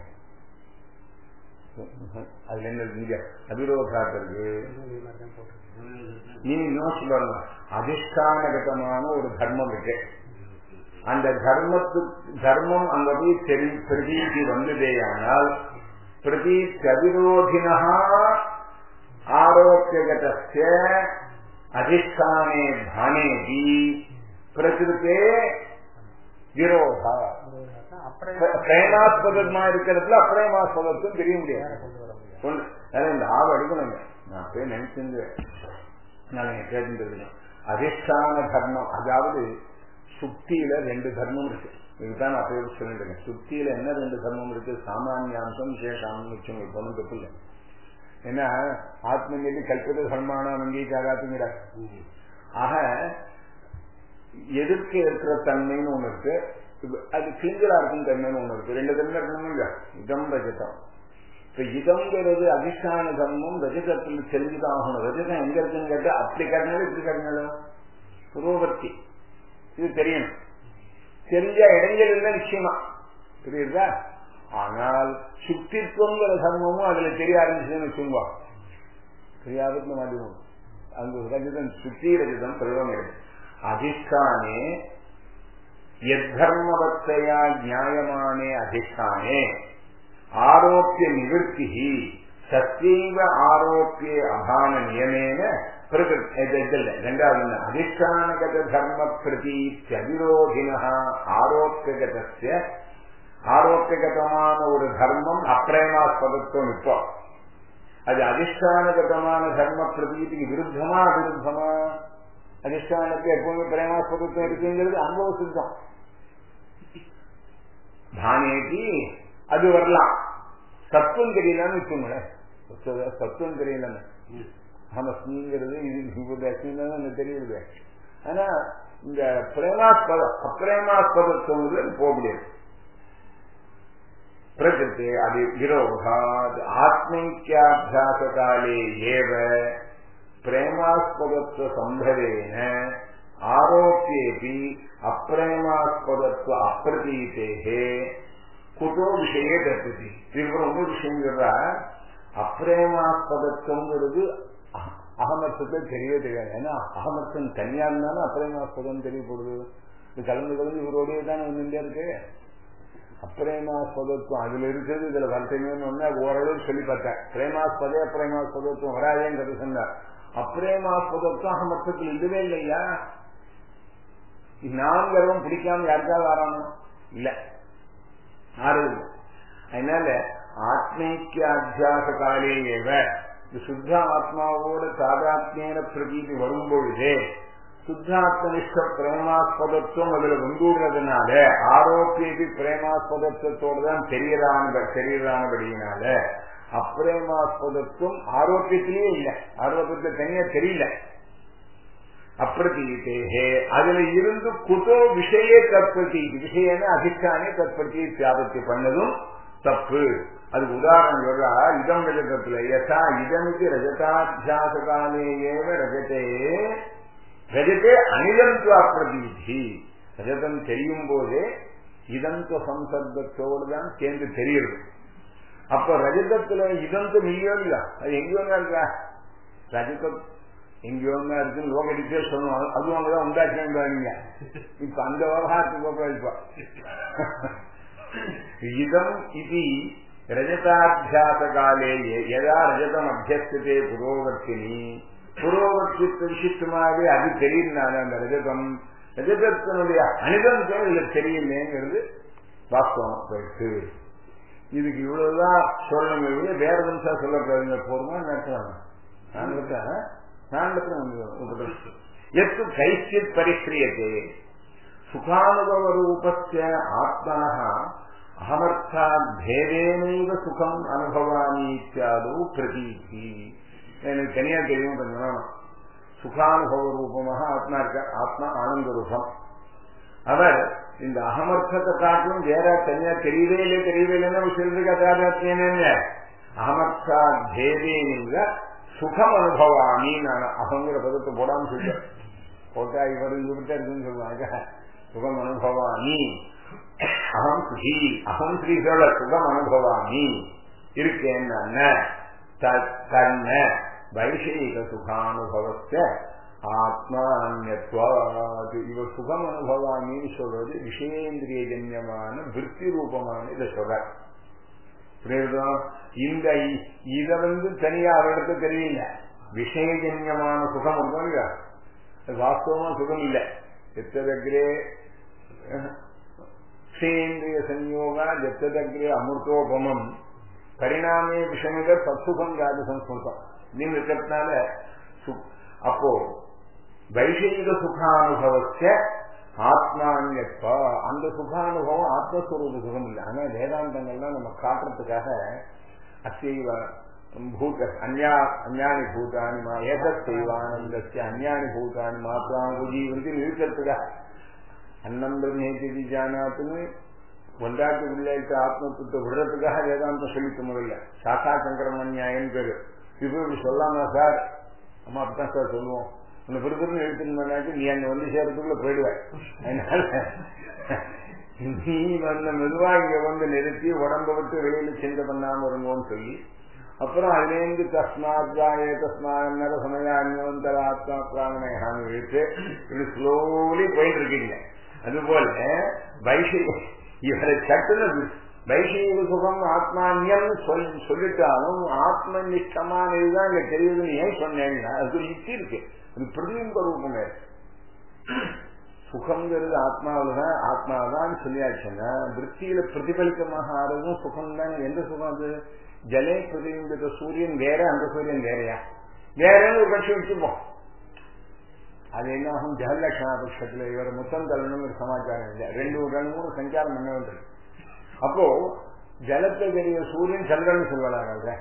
அதுல என்ன இங்க அபிரோதாத்திற்கு நீ இன்னும் சொல்லணும் அதிஷ்டானகதமான ஒரு தர்மம் இருக்கு அந்த தர்மத்து தர்மம் அங்க போய் தெரி பிரதீதி வந்ததேயானால் பிரதீத் அவிரோதினா ஆரோக்கியகதஸ்ய அதிஷ்டானே பானேதி பிரகிருத்தே விரோதா பிரேமாஸ்பதமா இருக்கிறதுல அப்பிரேமாஸ்பதத்தும் தெரிய முடியாது இந்த ஆள் அடிக்கணுங்க நான் போய் நினைச்சிருந்தேன் நான் கேட்டு அதிஷ்டான தர்மம் அதாவது சுத்தியில ரெண்டு தர்மம் இருக்கு இதுதான் நான் பேர் சொல்லிட்டு சுத்தியில என்ன ரெண்டு தர்மம் இருக்கு சாமானியாம்சம் விசேஷாம்சம் ஒன்றும் தப்பு இல்லை ஏன்னா ஆத்மீதி கல்பித தர்மான அங்கீகாராத்துங்கிற ஆக எதிர்க்க இருக்கிற தன்மைன்னு ஒண்ணு இருக்கு அது கிளிஞ்சலா இருக்கும் தன்மைன்னு ஒண்ணு இருக்கு ரெண்டு தன்மை இருக்கணுங்க இதம் ரஜதம் இப்ப இதம்ங்கிறது அதிஷ்டான தர்மம் ரஜதத்தில் தெரிஞ்சுதான் ஆகணும் ரஜதம் எங்க இருக்குன்னு கேட்டா அப்படி காட்டினாலும் இப்படி காட்டினாலும் புரோவர்த்தி இது தெரியணும் தெரிஞ்ச இடைஞ்சல் இல்லை நிச்சயமா புரியுதா ஆனால் சுத்தித்துவங்கிற தர்மமும் அதுல தெரிய ஆரம்பிச்சுன்னு வச்சுங்க தெரியாதுன்னு மாட்டோம் அங்கு ரஜிதம் சுத்தி ரஜிதம் பிரயோகம் அதிஷ்டானே எத்தர்மவத்தையா நியாயமானே அதிஷ்டானே ஆரோக்கிய நிவர்த்தி சத்தியவ ஆரோக்கிய அபான நியமேன ரெண்டாவது அதிஷ்டானகத தர்ம பிரதி அவிரோதின ஆரோக்கியகதஸ்ய ஆரோக்கியகதமான ஒரு தர்மம் அப்பிரேமாஸ்பதத்துவம் இப்போ அது அதிஷ்டானகதமான தர்ம பிரதீதிக்கு விருத்தமா விருத்தமா அதிஷ்டானத்துக்கு எப்பவுமே பிரேமாஸ்பதத்துவம் இருக்குங்கிறது அனுபவ சித்தம் தானேதி அது வரலாம் சத்துவம் தெரியலன்னு வச்சுங்களேன் சத்துவம் தெரியலன்னு அஹமஸ்மிங்கிறது இது அஸ்மின்னு தெரியுது ஆனா இந்த பிரேமாஸ்பதம் அப்பிரேமாஸ்பதத்துவம் போக முடியாது பிரகிருத்தே அது விரோதாத் ஆத்மைக்கியாபியாச காலே ஏவ பிரேமாஸ்பதத்துவ சம்பவேன ஆரோக்கியேபி அப்பிரேமாஸ்பதத்துவ அப்பிரதீதே குதோ விஷயே தத்துதி இதுக்கு ரொம்ப விஷயம் சொல்றா அப்பிரேமாஸ்பதத்துவங்கிறது அகமர்த்தத்தை தெரியவே தெரியாது ஏன்னா அகமர்த்தம் தனியா இருந்தாலும் அப்பிரேமாஸ்பதம் தெரியப்படுது இது கலந்து கலந்து இவரோடய தானே வந்துட்டே இருக்கு அப்பிரேமாஸ்பதத்துவம் அதுல இருக்கிறது இதுல வரட்டேன்னு ஒண்ணு ஓரளவு சொல்லி பார்த்தேன் பிரேமாஸ்பதே அப்பிரேமாஸ்பதத்துவம் வராதேங்கிறது சொன்னார் அப்பிரேமாஸ்பதத்துவம் அகமர்த்தத்தில் இல்லவே இல்லையா நான் கர்வம் பிடிக்காம யாருக்காவது வரானோ இல்ல ஆறுது அதனால ஆத்மைக்கிய அத்தியாச காலேயேவ சுத்த ஆத்மாவோட சாதாத்மியன பிரதீதி வரும் பொழுதே சுத்தாத்மனிஷ்ட பிரேமாஸ்பதத்துவம் அதுல வந்துடுறதுனால ஆரோக்கியதி பிரேமாஸ்பதத்துவத்தோடு தான் தெரியறான தெரியறானபடியினால அப்பிரேமாஸ்பதத்துவம் ஆரோக்கியத்திலேயே இல்லை ஆரோக்கியத்துல தனியா தெரியல அப்பிரதீதேகே அதுல இருந்து குதோ விஷய தற்பதி விஷயன அதிஷ்டானே தற்பதி தியாபத்தி பண்ணதும் தப்பு அதுக்கு உதாரணம் சொல்றா இதம் ரஜதத்துல யசா இதனுக்கு ரஜதாத்தியாச காலேயேவ ரஜதே ரஜதே அனிதந்துவ அப்பிரதீதி ரஜதம் தெரியும் போதே இதந்த சம்சர்க்கத்தோடு தான் சேர்ந்து தெரியுது அப்ப ரஜதத்துல இதந்தம் இல்லையோ இல்ல அது எங்கேயோங்க இருக்கா ரஜதம் எங்கேயோங்க இருக்குன்னு லோக டீச்சர் சொல்லணும் அதுவும் அங்கதான் உண்டாச்சுங்க இப்ப அந்த விவகாரத்துக்கு இப்ப இதம் இது ரஜதாத்தியாச காலே எதா ரஜதம் அபியஸ்தே புரோவர்த்தினி புரோவர்த்தித்த விஷயமாவே அது தெரியுதுனால அந்த ரஜதம் ரஜதத்தினுடைய அனுபவம் இதுல தெரியலேங்கிறது வாஸ்தவம் போயிட்டு இதுக்கு இவ்வளவுதான் சொல்லணும் வேற நிமிஷம் சொல்லக்கூடாதுங்க போருமா நடத்தலாம் நான் எத்து கைச்சித் பரிக்கிரியதே சுகானுபவ ரூபஸ்ய ஆத்மன அகமர்த்தாத் பேதேனைவ சுகம் அனுபவாமி இத்தியாதோ பிரதீதி எனக்கு தனியா தெரியும் கொஞ்சம் சுகானுபவ ரூபமாக ஆத்மா இருக்க ஆத்மா ஆனந்த ரூபம் அவர் இந்த அகமர்த்தத்தை காட்டிலும் வேற தனியா தெரியவே இல்லை தெரியவே இல்லைன்னு சொல்றதுக்கு அதாத்மியன அகமர்த்தா பேதேனிங்க சுகம் அனுபவாமி நான் அகங்கிற பதத்தை போடாம சொல்றேன் போட்டா இவர் இவர்கிட்ட இருக்குன்னு சொல்லுவாங்க சுகம் அனுபவாமி அகம் சுகி அகம் ஸ்ரீகள சுகம் அனுபவாமி இருக்கேன்னு தன்ன வைஷயிக சுகானுபவத்த ஆத்மான்யத்வாது இவர் சுகம் அனுபவாமின்னு சொல்றது விஷயேந்திரிய ஜன்யமான விற்பி ரூபமான இதை சொல்ற புரியுதா இந்த இத வந்து தனியா அவரிடத்து தெரியல விஷயஜன்யமான சுகம் இருக்கும் அது வாஸ்தவமா சுகம் இல்லை எத்ததக்ரே விஷயேந்திரிய சன்யோகா எத்ததக்ரே அமிர்தோபமம் பரிணாமே விஷயங்க சத்சுகம் காது சம்ஸ்கிருதம் நீங்க இருக்கிறதுனால அப்போ வைஷயிக சுகானுபவத்த ஆத்மான்யப்பா அந்த சுகானுபவம் ஆத்மஸ்வரூப சுகம் இல்லை ஆனா வேதாந்தங்கள்லாம் நம்ம காட்டுறதுக்காக அசைவ பூத அந்யா அஞ்ஞானி பூதானி மா ஏதத்தைவானந்தஸ்ய அஞ்ஞானி பூதானி மாத்திரம் உஜீவந்தி நிறுத்துறதுக்காக அன்னம் பிரம்மேதி ஜானாத்துன்னு ஒன்றாட்டு பிள்ளைக்கு ஆத்மத்துவத்தை விடுறதுக்காக வேதாந்தம் சொல்லிக்க முடியல சாக்கா சங்கரமன்யாயன்னு பேரு இப்படி சொல்லாமா சார் அம்மா அப்படித்தான் சார் சொல்லுவோம் உன்னை பிறகு எடுத்துட்டு நீ அங்க வந்து சேர்றதுக்குள்ள போயிடுவேன் அதனால நீ வந்த மெதுவா இங்க வந்து நிறுத்தி உடம்ப விட்டு வெளியில சிந்தை பண்ணாம இருங்கோன்னு சொல்லி அப்புறம் அதுலேருந்து தஸ்மாத் ஜாயே தஸ்மாத் நர சமய அந்யோந்தர ஆத்மா பிராணமயான்னு இழுத்து இப்படி ஸ்லோலி போயிட்டு இருக்கீங்க அதுபோல வைஷய இவரை சட்டுன்னு வைஷீக சுகம் ஆத்மான்யம் சொல் சொல்லிட்டாலும் ஆத்ம நிஷ்டமான இதுதான் இங்க தெரியுதுன்னு ஏன் சொன்னேன்னா அது யுக்தி இருக்கு அது பிரதிபிம்ப ரூபமே சுகங்கிறது ஆத்மாவில் தான் ஆத்மாதான் சொல்லியாச்சுன்னா விற்பியில பிரதிபலிக்கமாக ஆறதும் சுகம் தான் எந்த சுகம் அது ஜலே பிரதிபிம்பித்த சூரியன் வேற அந்த சூரியன் வேறையா வேறன்னு ஒரு பட்சம் வச்சுப்போம் அது என்ன ஆகும் ஜெகலட்சணா பட்சத்துல இவர் முத்தம் தள்ளணும் ஒரு சமாச்சாரம் இல்லை ரெண்டு ரெண்டு மூணு சஞ்சாரம் பண்ண வேண்டியது அப்போ ஜலத்தை தெரிய சூரியன் சந்திரன் சொல்வாங்க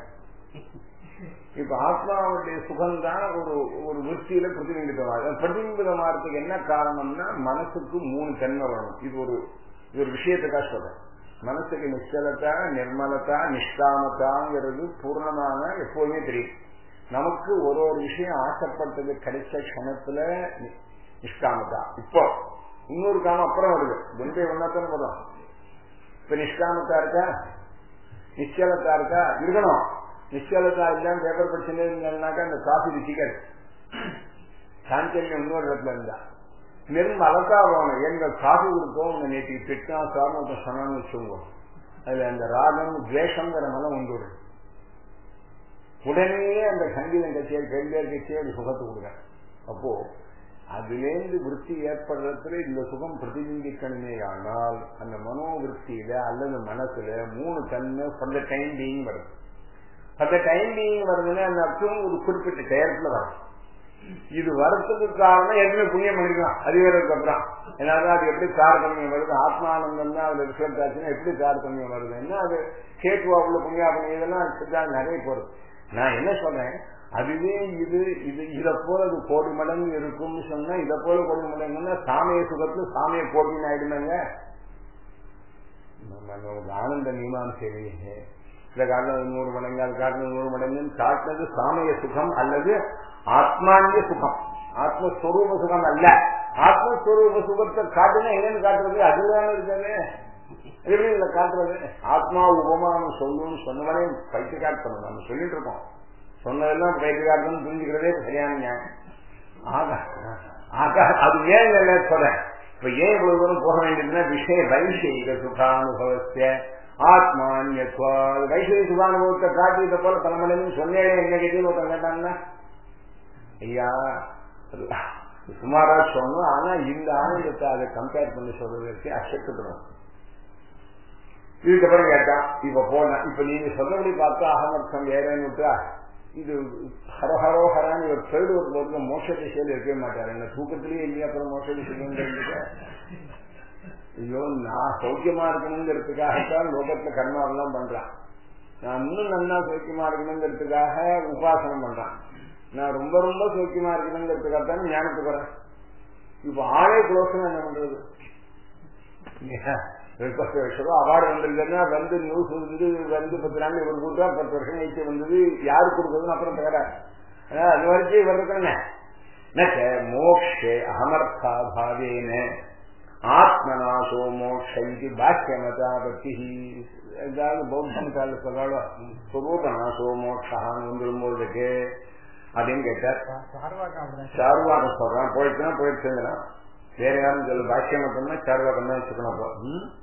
இப்ப ஆத்மாவுடைய சுகம் தான் ஒரு ஒரு விற்பியில பிரதிபிம்பிதமாக பிரதிபிம்பிதமாகிறதுக்கு என்ன காரணம்னா மனசுக்கு மூணு தன்மை வரணும் இது ஒரு இது ஒரு விஷயத்துக்காக சொல்றேன் மனசுக்கு நிச்சலத்தா நிர்மலத்தா நிஷ்காமத்தாங்கிறது பூர்ணமான எப்போதுமே தெரியும் நமக்கு ஒரு ஒரு விஷயம் ஆசைப்பட்டது கிடைச்ச கணத்துல நிஷ்காமத்தா இப்போ இன்னொரு காலம் அப்புறம் வருது குண்டை ஒன்னாத்தானே வரும் இப்ப நிஷ்காமத்தா இருக்கா நிச்சலத்தா இருக்கா இருக்கணும் நிச்சலத்தா இல்லாம பேப்பர் படிச்சுட்டே இருந்தாக்கா அந்த காஃபி ருச்சிக்காது சாஞ்சல்யம் இன்னொரு இடத்துல இருந்தா நிர்மலத்தா வேணும் எங்க காஃபி கொடுத்தோம் உங்க நேற்று திட்டா சார்ந்த சொன்னான்னு வச்சுக்கோங்க அதுல அந்த ராகம் துவேஷங்கிற மலம் உண்டு உடனே அந்த சங்கீதம் கட்சியை கேள்வியார் கட்சியை அது சுகத்தை கொடுக்க அப்போ அதுலேருந்து விற்பி ஏற்படுறதுல இந்த சுகம் பிரதிபிம்பிக்கணுமே ஆனால் அந்த மனோவிற்த்தியில அல்லது மனசுல மூணு தன்மை அந்த டைம் பீயிங் வருது அந்த டைம் பீயிங் வருதுன்னா அந்த அர்த்தம் ஒரு குறிப்பிட்ட டயத்துல வரும் இது வரத்துக்கு காரணம் ஏற்கனவே புண்ணியம் பண்ணிக்கலாம் அதிகாரத்துக்கு அப்புறம் ஏன்னா அது எப்படி தாரதமியம் வருது ஆத்மானந்தம் தான் அதுல ரிஃப்ளெக்ட் ஆச்சுன்னா எப்படி தாரதமியம் வருதுன்னா அது கேட்டுவாக்குள்ள புண்ணியாபம் இதெல்லாம் சித்தாந்தம் நிறைய போறது நான் என்ன சொல்றேன் அதுவே இது இது இதை போல அது கோடி மடங்கு இருக்கும்னு சொன்னா இதை போல கோடி மடங்குன்னா சாமிய சுகத்துல சாமிய கோடின்னு ஆயிடுமாங்க நமக்கு ஆனந்த மீமாசை இந்த காரணம் நூறு மடங்கு அது காரணம் நூறு மடங்குன்னு காட்டினது சாமிய சுகம் அல்லது ஆத்மானிய சுகம் ஆத்மஸ்வரூப சுகம் அல்ல ஆத்மஸ்வரூப சுகத்தை காட்டுனா என்னன்னு காட்டுறது அதுதான் இருக்காது எப்படி இதை காட்டுறது ஆத்மா உபமானம் சொல்லுன்னு சொன்னவனே பைத்து காட்டணும் நம்ம சொல்லிட்டு இருக்கோம் சொன்னதெல்லாம் பைத்து காட்டணும்னு புரிஞ்சுக்கிறதே சரியான நியாயம் ஆகா ஆகா அது ஏன் இல்லை சொல்றேன் இப்ப ஏன் இவ்வளவு தூரம் போக வேண்டியதுன்னா விஷய வைஷயிக சுகானுபவத்திய ஆத்மான்யத்வா வைஷய சுகானுபவத்தை காட்டி இதை போல தலைமலைன்னு சொன்னேன் என்ன கேட்டு ஒருத்தன் கேட்டாங்கன்னா ஐயா சுமாரா சொல்லணும் ஆனா இந்த ஆனந்தத்தை அதை கம்பேர் பண்ணி சொல்றதற்கு அசத்துக்கணும் இதுக்கப்புறம் கேட்டான் இப்ப போன இப்ப நீங்க சொன்னபடி பார்த்தா அகமர்த்தம் வேறன்னு விட்டா இது ஹரஹரோ ஹரான்னு ஒரு தேர்டு ஒரு போது மோச திசையில் இருக்கவே மாட்டாரு என்ன தூக்கத்திலேயே இல்லையா அப்புறம் மோச திசைன்னு ஐயோ நான் சௌக்கியமா இருக்கணுங்கிறதுக்காகத்தான் லோகத்துல கர்மாவெல்லாம் பண்றான் நான் இன்னும் நல்லா சௌக்கியமா இருக்கணுங்கிறதுக்காக உபாசனம் பண்றான் நான் ரொம்ப ரொம்ப சௌக்கியமா இருக்கணுங்கிறதுக்காக தான் ஞானத்துக்கு வரேன் இப்ப ஆளே குலோசம் என்ன பண்றது பத்து வருஷம் அவார்டு வந்திருக்குன்னா வந்து நியூஸ் வந்து வந்து பத்து நாள் இவர் கொடுத்தா பத்து வருஷம் கழிச்சு வந்தது யாரு கொடுக்குறதுன்னு அப்புறம் தகராறு அது வரைக்கும் இவர் இருக்கணுங்க மோக்ஷே அகமர்த்தா பாவேன ஆத்மநாசோ மோக்ஷ இது பாக்கியமதா பக்தி ஏதாவது பௌத்தம் கால சொல்றாலும் சுரூபநாசோ மோக்ஷான்னு வந்துடும் போது இருக்கு அப்படின்னு கேட்டார் சார்வாகம் சொல்றான் போயிடுச்சுன்னா போயிடுச்சுங்கிறான் வேற யாரும் சொல்ல பாக்கியம் மட்டும்னா சார்வாகம் தான் வச்சுக்கணும் அப்போ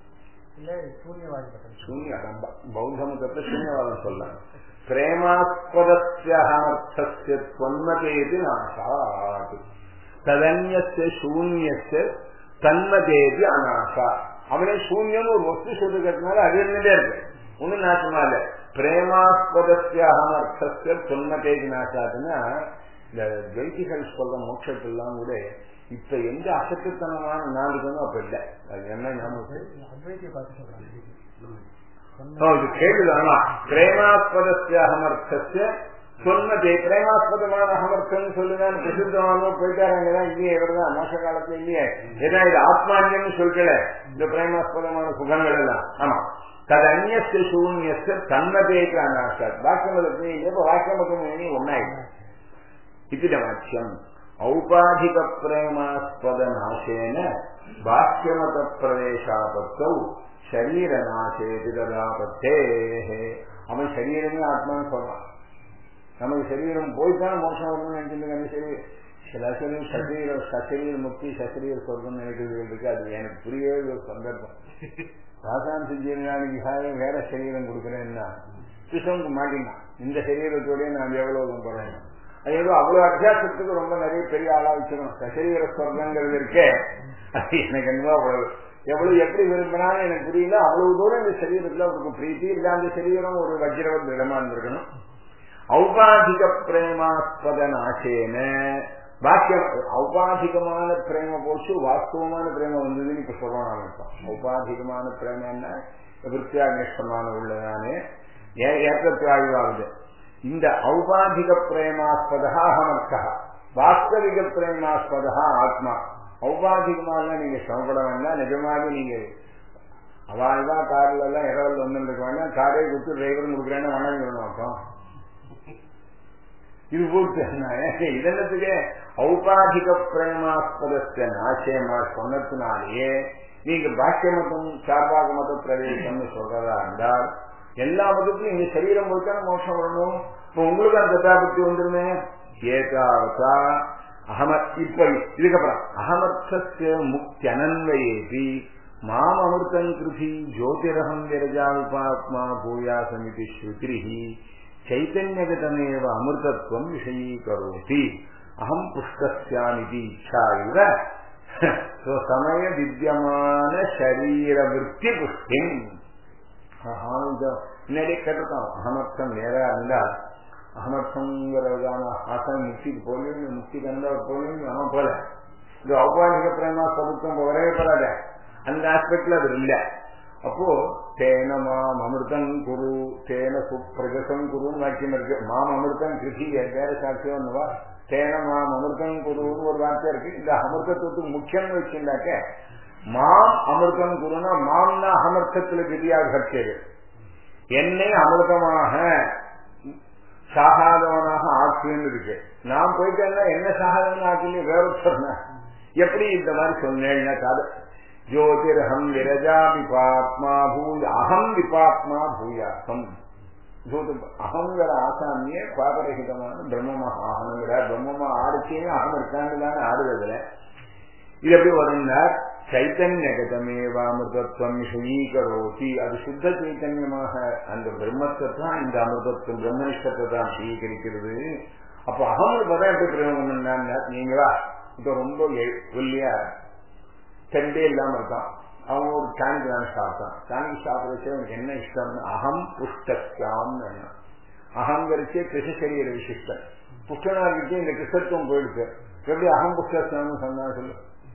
சூன்யவாதம் பௌத்த மதத்தை சூன்யவாதம் சொல்லலாம் பிரேமாஸ்பதஸ்யமர்த்தஸ்ய தொன்மதேதி நாசாத் ததன்யஸ்ய சூன்யஸ்ய தன்மதேதி அநாசா அவனே சூன்யம் ஒரு வஸ்து சொல்லுகிறதுனால அது இருந்துட்டே இருக்கு ஒன்னும் நாசமா இல்ல பிரேமாஸ்பதஸ்ய அகமர்த்தஸ்ய தொன்மதேதி நாசாதுன்னா இந்த துவைத்திகள் சொல்ற மோட்சத்தெல்லாம் கூட இப்ப எந்த அசத்துத்தனமான நாடுகளும் அப்ப இல்ல அது என்ன ஞாபகம் கேள்விதான் பிரேமாஸ்பதஸ்ய அகமர்த்தஸ்ய சொன்னதே பிரேமாஸ்பதமான அகமர்த்தம் சொல்லுதான் பிரசித்தமான போயிட்டாருங்கதான் இல்லையே இவர்தான் மோச காலத்துல இல்லையே ஏன்னா இது ஆத்மான்யம்னு சொல்கல இந்த பிரேமாஸ்பதமான சுகங்கள் எல்லாம் ஆமா தது அந்நிய சூன்ய தன்னதேக்கு அனாசாத் வாக்கியமதத்தை எப்ப வாக்கியமதம் ஒன்னாயிடும் இதிடவாக்கியம் ஔபாதிக பிரேமாஸ்பத நாசேன வாக்கியமத பிரவேசாபத்தௌ சரீர நாசேதி ததாபத்தே அவன் சரீரமே ஆத்மான்னு சொல்றான் நமக்கு சரீரம் போய்த்தானே மோசம் வரணும்னு நினைச்சிருக்காங்க அந்த சரீரம் சில சரீரம் சசரீர சசரீர முக்தி சசரீர சொர்க்கம் நினைக்கிறது இருக்கு அது எனக்கு புரியவே ஒரு சந்தர்ப்பம் ராசாந்தி ஜீவனாளிக்காக வேற சரீரம் கொடுக்குறேன்னா கிருஷ்ணனுக்கு மாட்டினான் இந்த சரீரத்தோடய நான் எவ்வளவு போறேன் ஏதோ அவ்வளவு அத்தியாசத்துக்கு ரொம்ப நிறைய பெரிய ஆளா வச்சிடும் சசரீர சொர்க்கங்கிறது இருக்கே அது எனக்கு என்னவோ அவ்வளவு எவ்வளவு எப்படி விரும்பினாலும் எனக்கு புரியல அவ்வளவு தூரம் இந்த சரீரத்துல அவருக்கு பிரீத்தி இல்ல அந்த சரீரம் ஒரு வஜ்ரவத் திடமா இருந்திருக்கணும் ஔபாதிக பிரேமாஸ்பத நாசேன பாக்கியம் ஔபாதிகமான பிரேம போச்சு வாஸ்தவமான பிரேமம் வந்ததுன்னு இப்ப சொல்லணும் ஆரம்பிப்போம் ஔபாதிகமான பிரேமன்னா விற்பியாகேஷமான உள்ளதானே ஏற்றத்தாழ்வாகுது இந்த ஔபாதிக பிரேமாஸ்பதா அகமர்த்தா வாஸ்தவிக பிரேமாஸ்பதா ஆத்மா ஔபாதிகமாக நீங்க சிரமப்பட வேண்டாம் நிஜமாக நீங்க அவாழ்வா கார்ல எல்லாம் இரவல் வந்துருக்க வேண்டாம் காரே கொடுத்து டிரைவர் கொடுக்குறேன்னு வணங்கிடணும் அப்போ இது பூர்த்தி இதனத்துக்கு ஔபாதிக பிரேமாஸ்பதத்தை நாசயமா சொன்னதுனாலேயே நீங்க பாக்கிய மதம் சார்பாக மத பிரவேசம்னு சொல்றதா இருந்தால் எல்லா மதத்திலும் இங்க சரீரம் போய்த்தான மோசம் வரணும் இப்ப உங்களுக்கு அந்த ததாபத்தி வந்துருமே ஏகாவதா அகம இப்ப இதுக்கப்புறம் அகமர்த்தஸ்ய முக்தி அனன்வயேபி மாம் அமிர்தம் கிருதி ஜோதிரகம் விரஜாவிபாத்மா பூயாசமிதி ஸ்ருதிரிஹி చైతన్యగతమేవ అమృతత్వం విషయీకరోతి అహం పుష్కస్యామిది ఇచ్చా ఇవ సమయ విద్యమాన శరీర వృత్తి పుష్టి முன்னாடியே கேட்டிருக்கோம் அகமர்த்தம் நேரா இருந்தா அகமர்த்தங்கிறதான ஆசன் முக்திக்கு போகலையும் முக்திக்கு வந்தவர் போகலையும் அவன் போல இது ஔபாதிக பிரேமா சமுத்தம் வரவே போறாத அந்த ஆஸ்பெக்ட்ல அது இல்லை அப்போ தேன மாம் அமிர்தம் குரு தேன சுப்பிரகசம் குருன்னு வாக்கியம் இருக்கு மாம் அமிர்தம் கிருஷி வேற சாட்சியம்னுவா தேன மாம் அமிர்தம் குருன்னு ஒரு வார்த்தை இருக்கு இந்த அமிர்தத்துவத்துக்கு முக்கியம்னு வச்சுருந்தாக்க மாம் அமிர்தம் குருனா மாம்னா அமர்த்தத்துல விதியாக கட்சியது என்னை அமிர்தமாக சாகாதவனாக ஆக்குன்னு இருக்கு நான் போயிட்டேன்னா என்ன சாகாதவன் ஆக்கி வேற சொன்ன எப்படி இந்த மாதிரி சொன்னேன்னா காது ஜோதிரஹம் விரஜா விபாத்மா பூய அகம் விபாத்மா பூயாசம் அகங்கிற ஆசாமியே பாபரகிதமான பிரம்மமா ஆகணுங்கிற பிரம்மமா ஆடுச்சே அகம் இருக்கான்னு தானே ஆடுறதுல இது எப்படி வரும்னா சைத்தன்யகதமேவாமிருதத்துவம் சுயீகரோதி அது சுத்த சைத்தன்யமாக அந்த பிரம்மத்தை தான் இந்த அமிர்தத்துவம் பிரம்மனிஷ்டத்தை தான் சுயீகரிக்கிறது அப்ப அகம் பதம் எப்படி பிரயோகம் பண்ணா நீங்களா இப்ப ரொம்ப ஒல்லியா தெண்டே இல்லாம இருக்கான் அவன் ஒரு டானிக் தான் சாப்பிட்டான் டானிக் சாப்பிடுறச்சே அவனுக்கு என்ன இஷ்டம்னு அகம் புஷ்டம் அகங்கரிச்சே கிருஷசரீர விசிஷ்டன் புஷ்டனாகிட்டே இந்த கிருஷ்ணத்துவம் போயிடுச்சு எப்படி அகம் புஷ்டம்னு சொன்னா சொல்லு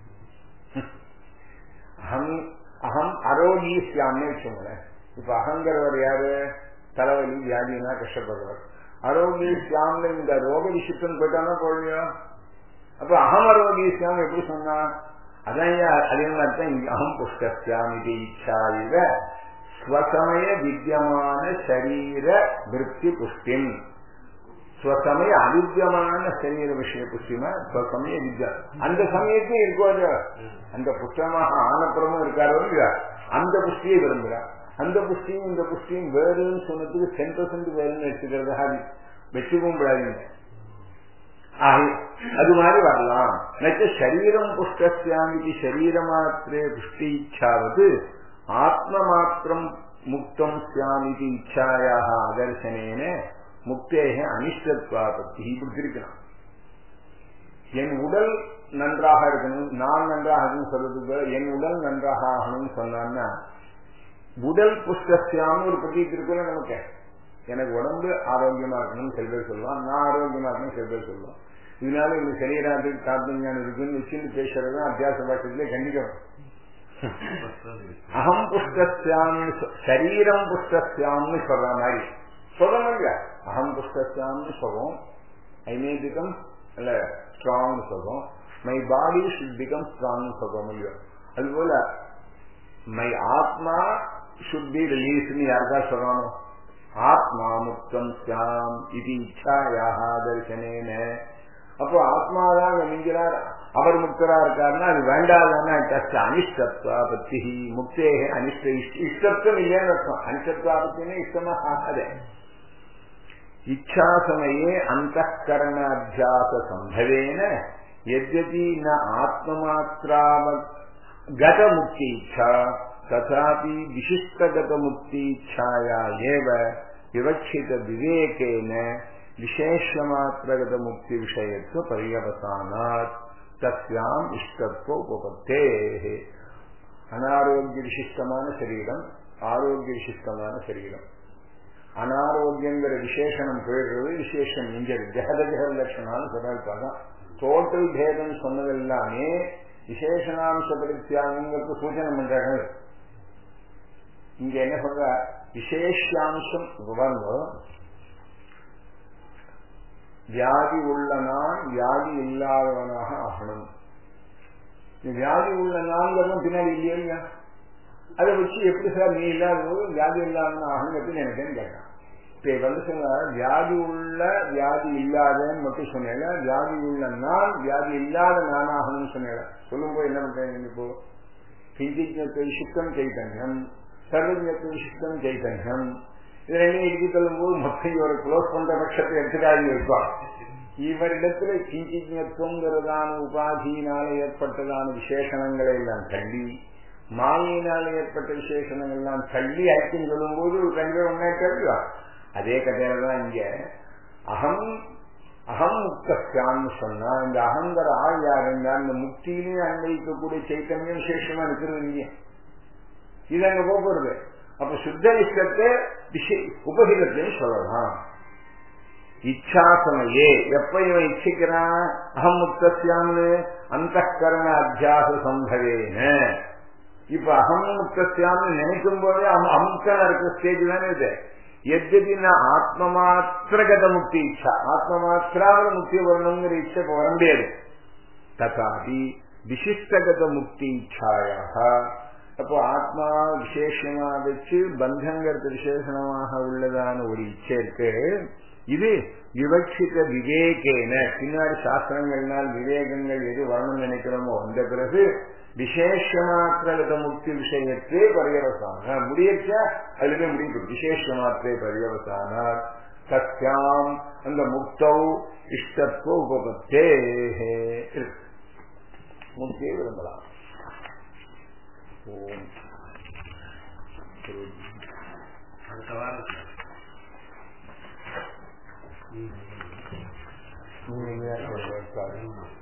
அகம் அகம் அரோகி சியாம்னு வச்சுங்களேன் இப்ப அகங்கிறவர் யாரு தலைவலி வியாதினா கஷ்டப்படுறவர் அரோகி சியாம்ல இந்த ரோக விசிஷ்டன் போயிட்டானா போழியோ அப்ப அகம் அரோகி சியாம் எப்படி சொன்னா அதான் அதே மாதிரி தான் இங்க அகம் புஷ்கஸ்யாமி இச்சா இவ ஸ்வசமய வித்தியமான சரீர விற்பி புஷ்டின் ஸ்வசமய அவித்தியமான சரீர விஷய புஷ்டிமா ஸ்வசமய வித்யா அந்த சமயத்தையும் இருக்கோ அந்த புஷ்டமாக ஆனப்புறமும் இருக்காரோ இல்லையா அந்த புஷ்டியை விரும்புகிறார் அந்த புஷ்டியும் இந்த புஷ்டியும் வேறுன்னு சொன்னதுக்கு டென் பர்சன்ட் வேறுன்னு எடுத்துக்கிறதாக வச்சுக்கவும் கூடாதுங்க அது மாதிரி வரலாம் நச்ச சரீரம் புஷ்டஸ்யாமி சரீரமாத்திரே புஷ்டி இச்சாவது ஆத்ம மாத்திரம் முக்தம் சியாமிதி இச்சாயாக ஆதர்சனேன முக்தேக அனிஷ்டத்வாபத்தி இப்படி பிரிக்கலாம் என் உடல் நன்றாக இருக்கணும் நான் நன்றாக இருக்கணும் சொல்றதுக்கு என் உடல் நன்றாக ஆகணும்னு சொன்னான்னா உடல் புஷ்டசியாம ஒரு பிரதீக் இருக்குல்ல நமக்கு எனக்கு உடம்பு ஆரோக்கியமா இருக்கணும்னு சில பேர் சொல்லுவான் நான் ஆரோக்கியமா இருக்கணும் சில பேர் சொல்லுவான் இதனால இந்த சரீராத்துக்கு காத்தஞானம் இருக்குன்னு வச்சுன்னு பேசுறது அத்தியாச பாஷத்திலே கண்டிக்கணும் அகம் புஷ்டசியாம்னு சரீரம் புஷ்டசியாம்னு சொல்ற மாதிரி சொல்லணும் இல்லையா அகம் புஷ்டசியாம்னு சொல்றோம் ஐ மே பிகம் இல்ல ஸ்ட்ராங் சொல்றோம் my body should become strong சொல்றோம் இல்லையோ அதுபோல மை ஆத்மா ஷுட் பி ரிலீஸ்னு யாருக்கா சொல்லணும் ஆத்மா முக்தம் சியாம் இது இச்சாயாக தரிசனேன அப்போ ஆத்மாதான் மிஞ்சிறார் அவர் முக்தரா இருக்காருன்னா அது வேண்டாதான டஸ்ட் அனிஷ்டத்வா பத்தி முக்தேக அனிஷ்ட இஷ்டத்துவம் இல்லைன்னு அர்த்தம் அனிஷ்டத்வா பத்தினே இஷ்டமா ஆகாதே இச்சா சமயே அந்த கரணாத்தியாச சம்பவேன यद्यपि न आत्ममात्रावत् गतमुक्तीच्छा तथापि विशिष्टगतमुक्तीच्छाया एव विवक्षितविवेकेन विशेषमात्रगतमुक्तिविषयत्व पर्यवसानात् तस्याम् इष्टत्व उपपत्तेः அனாரோக்கியவிசிஷ்டமான சரீரம் ஆரோக்கியவிசிஷ்டமான சரீரம் அனாரோக்கியங்கிற விசேஷனம் போயிடுறது விசேஷம் இங்க ஜெகத ஜெகத லட்சணான்னு சொல்றாங்க டோட்டல் பேதம் சொன்னதெல்லாமே விசேஷனாம்ச பரித்தியாகங்களுக்கு சூச்சனை பண்றாங்க இங்க என்ன சொல்ற விசேஷாம்சம் பாருங்க வியாதி உள்ள நான் வியாதி இல்லாதவனாக ஆகணும் வியாதி உள்ள நான்கிறதும் பின்னாடி இல்லையா இல்லையா அதை வச்சு எப்படி சார் நீ இல்லாத போது வியாதி இல்லாதவன் ஆகணும் எப்படி நினைக்கிறேன்னு கேட்டான் இப்ப வந்து சொன்ன வியாதி உள்ள வியாதி இல்லாதன்னு மட்டும் சொன்னேன் வியாதி உள்ள நான் வியாதி இல்லாத நானாகணும்னு சொன்னேன் சொல்லும் போது என்ன பண்றேன் இப்போ கிஞ்சிஜத்தை சித்தம் சைத்தன்யம் சர்வஜத்தை சித்தம் சைத்தன்யம் இதெல்லாம் இடிச்சு சொல்லும் போது மொத்தம் இவரை க்ளோஸ் பண்ற பட்சத்தை எடுத்துக்காது இருப்பான் இவரிடத்துல கிஞ்சிஜத்துவங்கிறதான உபாதியினால ஏற்பட்டதான விசேஷணங்களை எல்லாம் தள்ளி மாயினால் ஏற்பட்ட விசேஷணங்கள் எல்லாம் தள்ளி ஐக்கியம் சொல்லும் போது ரெண்டு பேர் ஒன்னே கேட்கலாம் அதே கதையில தான் இங்க அகம் அகம் முக்தியான்னு சொன்னா இந்த அகங்கிற ஆள் யார் இருந்தால் இந்த முக்தியிலே அன்வைக்கக்கூடிய சைத்தன்யம் விசேஷமா இருக்கிறது இல்லையா இது அங்க போகிறது அப்ப சுத்த நிஷ்டத்தை உபகிதத்தையும் சொல்லலாம் இச்சா சமயே எப்ப இவன் இச்சிக்கிறான் அகம் முக்தியான்னு அந்த கரண அத்தியாச சம்பவேன இப்ப அகம் முக்தியான்னு நினைக்கும் போதே அமுக்தனா இருக்கிற ஸ்டேஜ் தானே இது எத்யபி நான் ஆத்ம மாத்திரகத முக்தி இச்சா ஆத்ம மாத்திராவில முக்தி வரணுங்கிற இச்சை இப்ப வர முடியாது ததாபி விசிஷ்டகத முக்தி இச்சாயாக அப்போ ஆத்மா விசேஷமா வச்சு பந்தங்கிறது விசேஷமாக உள்ளதான ஒரு இச்சை இருக்கு இது விவட்சித விவேகேன பின்னாடி சாஸ்திரங்கள்னால் விவேகங்கள் எது வரணும்னு நினைக்கிறோமோ அந்த பிறகு விசேஷமாத்திரகத முக்தி விஷயத்தே பரியவசான முடியச்சா அதுவே முடிவு விசேஷமாத்திரே பரியவசானார் சத்தியாம் அந்த முக்தௌ இஷ்டத்துவ உபபத்தே முக்தியை விரும்பலாம் ஓம் அடுத்த வாரம் நீங்க